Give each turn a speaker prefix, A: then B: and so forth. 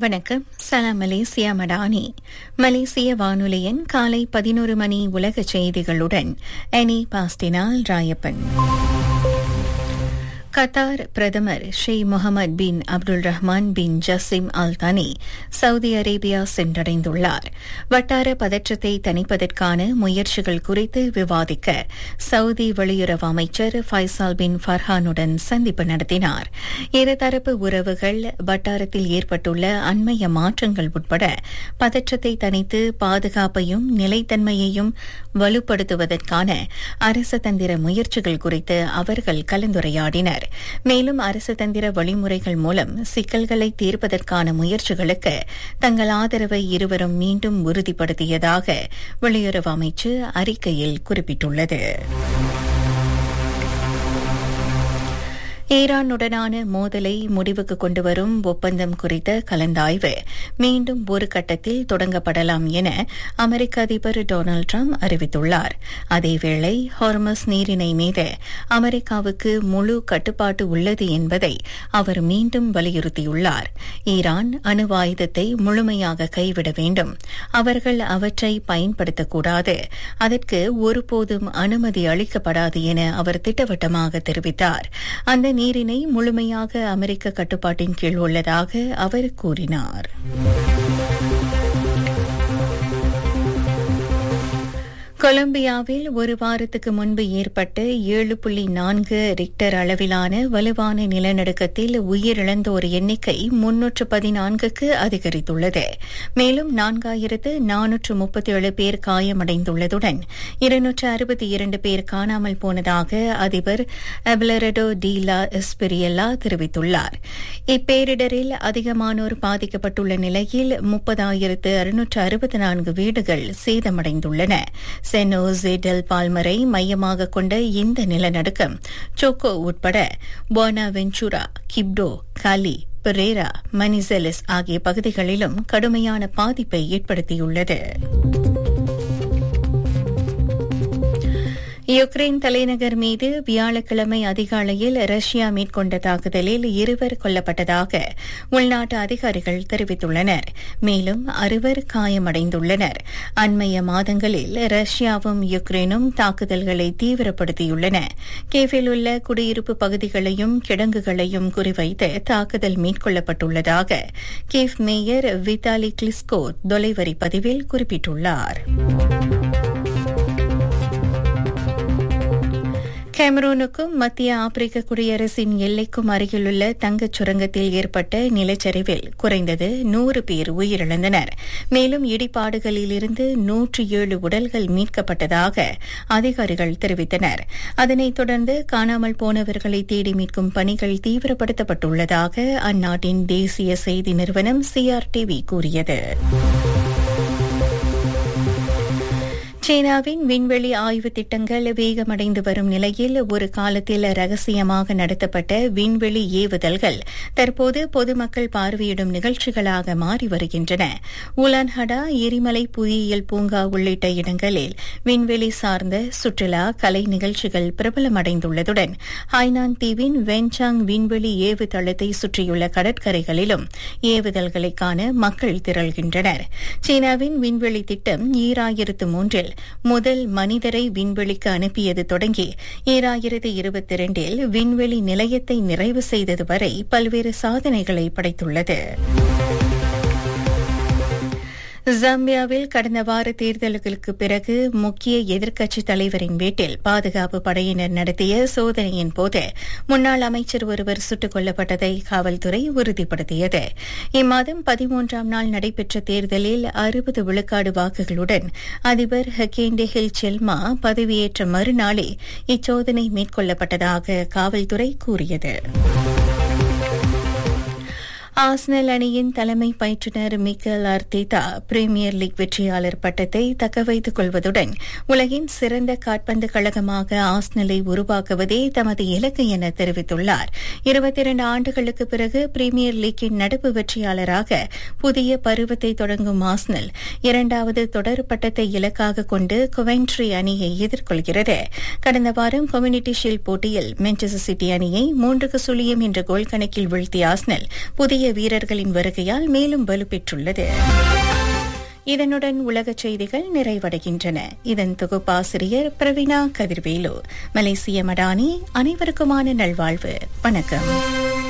A: வணக்கம் சலாம் மலேசியா மடானி மலேசிய வானொலியின் காலை பதினோரு மணி உலக செய்திகளுடன் எனி பாஸ்டினால் ராயப்பன் கத்தார் பிரதமர் ஷேக் முகமது பின் அப்துல் ரஹ்மான் பின் ஜசிம் அல் தனி சவுதி அரேபியா சென்றடைந்துள்ளார் வட்டார பதற்றத்தை தணிப்பதற்கான முயற்சிகள் குறித்து விவாதிக்க சவுதி வெளியுறவு அமைச்சர் ஃபைசால் பின் ஃபர்ஹானுடன் சந்திப்பு நடத்தினார் இருதரப்பு உறவுகள் வட்டாரத்தில் ஏற்பட்டுள்ள அண்மைய மாற்றங்கள் உட்பட பதற்றத்தை தணித்து பாதுகாப்பையும் நிலைத்தன்மையையும் வலுப்படுத்துவதற்கான அரச தந்திர முயற்சிகள் குறித்து அவர்கள் கலந்துரையாடினர் மேலும் அரசு தந்திர வழிமுறைகள் மூலம் சிக்கல்களை தீர்ப்பதற்கான முயற்சிகளுக்கு தங்கள் ஆதரவை இருவரும் மீண்டும் உறுதிப்படுத்தியதாக வெளியுறவு அமைச்சு அறிக்கையில் குறிப்பிட்டுள்ளது ஈரானுடனான மோதலை முடிவுக்கு கொண்டுவரும் ஒப்பந்தம் குறித்த கலந்தாய்வு மீண்டும் ஒரு கட்டத்தில் தொடங்கப்படலாம் என அமெரிக்க அதிபர் டொனால்டு ட்ரம்ப் அறிவித்துள்ளார் அதேவேளை ஹார்மஸ் நீரிணை மீது அமெரிக்காவுக்கு முழு கட்டுப்பாட்டு உள்ளது என்பதை அவர் மீண்டும் வலியுறுத்தியுள்ளார் ஈரான் அணு ஆயுதத்தை முழுமையாக கைவிட வேண்டும் அவர்கள் அவற்றை பயன்படுத்தக்கூடாது அதற்கு ஒருபோதும் அனுமதி அளிக்கப்படாது என அவர் திட்டவட்டமாக தெரிவித்தார் அந்த நீரினை முழுமையாக அமெரிக்க கட்டுப்பாட்டின் கீழ் உள்ளதாக அவர் கூறினார் கொலம்பியாவில் ஒரு வாரத்துக்கு முன்பு ஏற்பட்ட ஏழு புள்ளி நான்கு ரிக்டர் அளவிலான வலுவான நிலநடுக்கத்தில் உயிரிழந்தோர் எண்ணிக்கை முன்னூற்று பதினான்குக்கு அதிகரித்துள்ளது மேலும் நான்காயிரத்து நானூற்று முப்பத்தி ஏழு பேர் காயமடைந்துள்ளதுடன் இருநூற்று அறுபத்தி இரண்டு பேர் காணாமல் போனதாக அதிபர் அபிலரடோ டீலா எஸ்பிரியல்லா தெரிவித்துள்ளார் இப்பேரிடரில் அதிகமானோர் பாதிக்கப்பட்டுள்ள நிலையில் முப்பதாயிரத்து அறுநூற்று அறுபத்தி நான்கு வீடுகள் சேதமடைந்துள்ளன செனோசே டெல் பால்மரை மையமாக கொண்ட இந்த நிலநடுக்கம் சோக்கோ உட்பட போனா வெஞ்சூரா கிப்டோ காலி பெரேரா மனிசெலிஸ் ஆகிய பகுதிகளிலும் கடுமையான பாதிப்பை ஏற்படுத்தியுள்ளது யுக்ரைன் தலைநகர் மீது வியாழக்கிழமை அதிகாலையில் ரஷ்யா மேற்கொண்ட தாக்குதலில் இருவர் கொல்லப்பட்டதாக உள்நாட்டு அதிகாரிகள் தெரிவித்துள்ளனர் மேலும் அறுவர் காயமடைந்துள்ளனர் அண்மைய மாதங்களில் ரஷ்யாவும் யுக்ரைனும் தாக்குதல்களை தீவிரப்படுத்தியுள்ளன கேவில் உள்ள குடியிருப்பு பகுதிகளையும் கிடங்குகளையும் குறிவைத்து தாக்குதல் மேற்கொள்ளப்பட்டுள்ளதாக கேவ் மேயர் வித்தாலி கிளிஸ்கோ தொலைவரி பதிவில் குறிப்பிட்டுள்ளார் கேமரூனுக்கும் மத்திய ஆப்பிரிக்க குடியரசின் எல்லைக்கும் அருகிலுள்ள தங்கச் சுரங்கத்தில் ஏற்பட்ட நிலச்சரிவில் குறைந்தது நூறு பேர் உயிரிழந்தனர் மேலும் இடிபாடுகளிலிருந்து நூற்று ஏழு உடல்கள் மீட்கப்பட்டதாக அதிகாரிகள் தெரிவித்தனர் அதனைத் தொடர்ந்து காணாமல் போனவர்களை தேடி மீட்கும் பணிகள் தீவிரப்படுத்தப்பட்டுள்ளதாக அந்நாட்டின் தேசிய செய்தி நிறுவனம் சிஆர்டிவி கூறியது சீனாவின் விண்வெளி ஆய்வு திட்டங்கள் வேகமடைந்து வரும் நிலையில் ஒரு காலத்தில் ரகசியமாக நடத்தப்பட்ட விண்வெளி ஏவுதல்கள் தற்போது பொதுமக்கள் பார்வையிடும் நிகழ்ச்சிகளாக மாறி வருகின்றன உலான்ஹடா எரிமலை புவியியல் பூங்கா உள்ளிட்ட இடங்களில் விண்வெளி சார்ந்த சுற்றுலா கலை நிகழ்ச்சிகள் பிரபலமடைந்துள்ளதுடன் ஹைனான் தீவின் வென்சாங் விண்வெளி ஏவு தளத்தை சுற்றியுள்ள கடற்கரைகளிலும் ஏவுதல்களை காண மக்கள் திரள்கின்றனர் சீனாவின் விண்வெளி திட்டம் ஈராயிரத்து மூன்றில் முதல் மனிதரை விண்வெளிக்கு அனுப்பியது தொடங்கி ஈராயிரத்து இருபத்தி இரண்டில் விண்வெளி நிலையத்தை நிறைவு செய்தது வரை பல்வேறு சாதனைகளை படைத்துள்ளது ஜாம்பியாவில் கடந்த வார தேர்தல்களுக்கு பிறகு முக்கிய எதிர்க்கட்சித் தலைவரின் வீட்டில் பாதுகாப்பு படையினர் நடத்திய சோதனையின் போது முன்னாள் அமைச்சர் ஒருவர் சுட்டுக் கொல்லப்பட்டதை காவல்துறை உறுதிப்படுத்தியது இம்மாதம் பதிமூன்றாம் நாள் நடைபெற்ற தேர்தலில் அறுபது விழுக்காடு வாக்குகளுடன் அதிபர் ஹக்கேண்டே ஹில் செல்மா பதவியேற்ற மறுநாளே இச்சோதனை மேற்கொள்ளப்பட்டதாக காவல்துறை கூறியது ஆஸ்னல் அணியின் தலைமை பயிற்றுநர் மிக்கல் அர்த்தேதா பிரீமியர் லீக் வெற்றியாளர் பட்டத்தை தக்கவைத்துக் கொள்வதுடன் உலகின் சிறந்த காட்பந்து கழகமாக ஆஸ்னலை உருவாக்குவதே தமது இலக்கு என தெரிவித்துள்ளார் இருபத்தி இரண்டு ஆண்டுகளுக்கு பிறகு பிரீமியர் லீக்கின் நடப்பு வெற்றியாளராக புதிய பருவத்தை தொடங்கும் ஆஸ்னல் இரண்டாவது தொடர் பட்டத்தை இலக்காக கொண்டு கொவென்ட்ரி அணியை எதிர்கொள்கிறது கடந்த வாரம் கம்யூனிட்டி ஷீல்ட் போட்டியில் மான்செஸ்டர் சிட்டி அணியை மூன்றுக்கு சுழியம் என்ற கோல் கணக்கில் வீழ்த்திய ஆஸ்னல் புதிய புதிய வீரர்களின் வருகையால் மேலும் வலுப்பெற்றுள்ளது இதனுடன் உலகச் செய்திகள் நிறைவடைகின்றன இதன் தொகுப்பாசிரியர் பிரவீனா கதிர்வேலு மலேசிய மடானி அனைவருக்குமான நல்வாழ்வு வணக்கம்